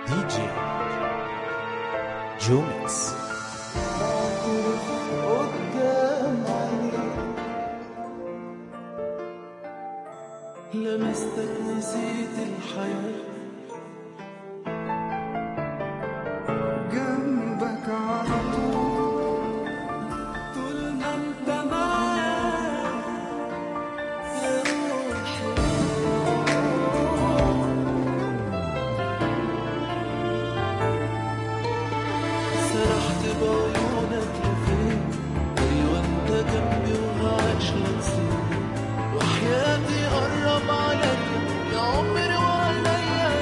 دي جي جوميكس قدام عيني لمستك نسيت الحياة جنبك على طول طول ما انت معايا يا روحي سرحت بعيونك لفين ايوه انت جنبي وهعيش لك سنين وحياتي قرب عليا يا عمري وعليا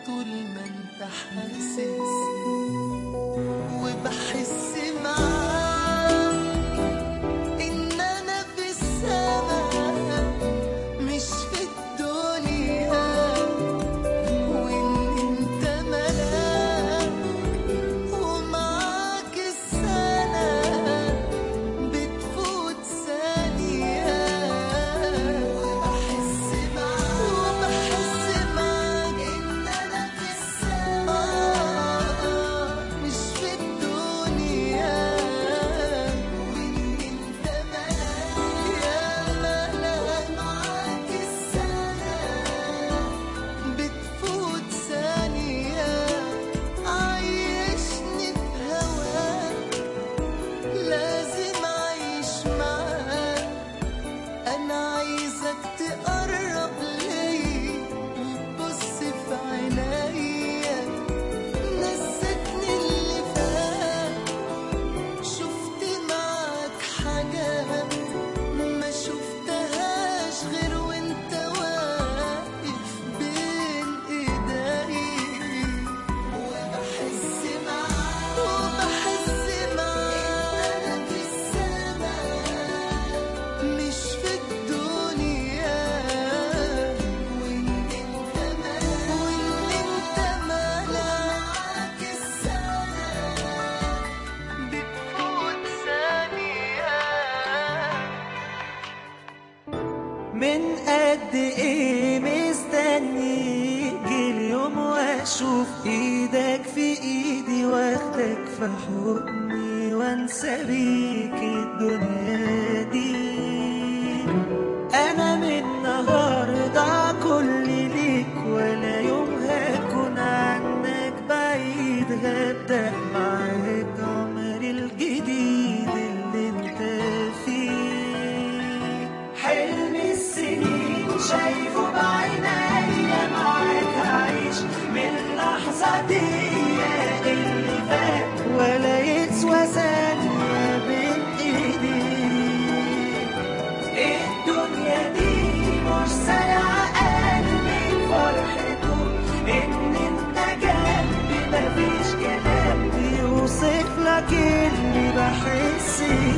طول ما انت حاسس وبحس معاك ان انا في السماء مش في الدنيا وان انت ملاك ومعاك السنة بتفوت ثانية وبحس معاك وبحس معاك إن أنا في السماء مش في الدنيا وإن أنت ملاك يا ملاك معاك السنة بتفوت ثانية عايشني في هواك لازم أعيش معاك أنا عايزك تقرب ليا وتبص في عينيا نستني اللي فات شفت معاك حاجات ما شفتهاش غير وانت واقف بين ايدي وبحس معاك وبحس معاك انا في السماء مش في الدنيا وان انت مالك وان انت مالك السنة بتفوت ثانية من قد ايه مستني يجي اليوم واشوف ايدك في ايدي واخدك في حضني وانسى بيك الدنيا دي انا من النهارده كل ليك ولا يوم هكون عنك بعيد هبدأ معاك عمري الجديد اللي انت فيه حلم السنين شايفه بعينيا معاك هعيش من اللحظة دي اللي فات ولا يسوى ثانية بين ايديك الدنيا دي مش سايعة قلبي فرحته ان انت جنبي مفيش كلام بيوصف لك اللي بحس